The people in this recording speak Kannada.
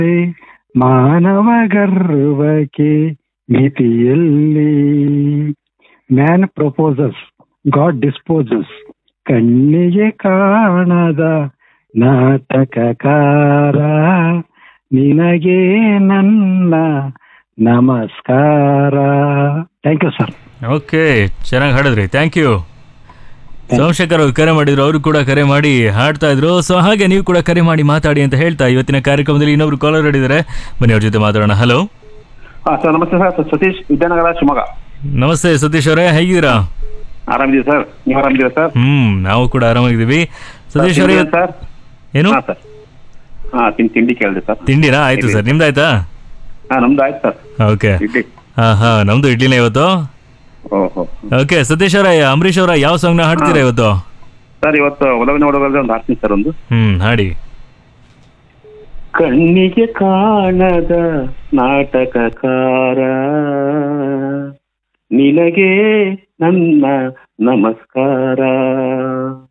ಮಾನವ ಗರ್ವಕ್ಕೆ ಮಿತಿಯಲ್ಲಿ ಮ್ಯಾನ್ ಪ್ರಪೋಸಸ್ ಗಾಡ್ ಡಿಸ್ಪೋಸಸ್ ಕಣ್ಣಿಗೆ ಕಾಣದ ನಾಟಕಕಾರ ನಿನಗೆ ನನ್ನ ನಮಸ್ಕಾರ ಥ್ಯಾಂಕ್ ಯು ಸರ್ ಓಕೆ ಚೆನ್ನಾಗಿ ಹಾಡಿದ್ರಿ ಥ್ಯಾಂಕ್ ಯು ಸೋಮಶೇಖರ್ ಅವ್ರು ಕರೆ ಮಾಡಿದ್ರು ಅವರು ಕೂಡ ಕರೆ ಮಾಡಿ ಹಾಡ್ತಾ ಇದ್ರು ಸೊ ಹಾಗೆ ನೀವು ಕೂಡ ಕರೆ ಮಾಡಿ ಮಾತಾಡಿ ಅಂತ ಹೇಳ್ತಾ ಇವತ್ತಿನ ಕಾರ್ಯಕ್ರಮದಲ್ಲಿ ಇನ್ನೊಬ್ರು ಕಾಲರ್ ಹಿಡಿದಾರೆ ಬನ್ನಿ ಅವ್ರ ಜೊತೆ ಮಾತಾಡೋಣ ಹಲೋ ಹಾ ಸರ್ ನಮಸ್ತೆ ಸರ್ ಸತೀಶ್ ವಿದ್ಯಾನಗರ ಶಿವಮೊಗ್ಗ ನಮಸ್ತೆ ಸತೀಶ್ ಅವರೇ ಹೇಗಿದ್ದೀರಾ ಆರಾಮಿದ್ದೀವಿ ಸರ್ ನೀವು ಆರಾಮಿದ್ದೀರಾ ಸರ್ ಹ್ಮ್ ನಾವು ಕೂಡ ಆರಾಮಾಗಿದ್ದೀವಿ ಸತೀಶ್ ಅವರೇ ತಿಂಡಿ ಸರ್ ಏನು ಹಾ ಸರ್ ಹಾ ತಿನ್ ತಿಂಡಿ ಕೇಳಿದೆ ಸರ್ ತಿಂಡಿನಾ ಆಯ್ತು ಸರ್ ನಿಮ್ದಾಯ್ತಾ ಹಾ ನಮ್ದು ಆಯ್ತು ಸರ್ ಓಕೆ ಇಡ್ಲಿ ಹಾ ಹಾ ನಮ್ದು ಇಡ್ಲಿನೇ ಇವತ್ತು ಓಹೋ ಓಕೆ ಸತೀಶ್ ಅವರೇ ಅಂಬರೀಶ್ ಅವರ ಯಾವ ಸಾಂಗ್ನ ಹಾಡ್ತೀರಾ ಇವತ್ತು ಸರ್ ಇವತ್ತು ಒಲವಿನ ಒಡಗಲ್ದೆ ಒಂದು ಹಾಡ್ತೀನಿ ಸರ್ ಒಂದು ಹ್ಮ್ ಹಾಡಿ ಕಣ್ಣಿಗೆ ಕಾಣದ ನಾಟಕಕಾರ ನಿನಗೆ ನನ್ನ ನಮಸ್ಕಾರ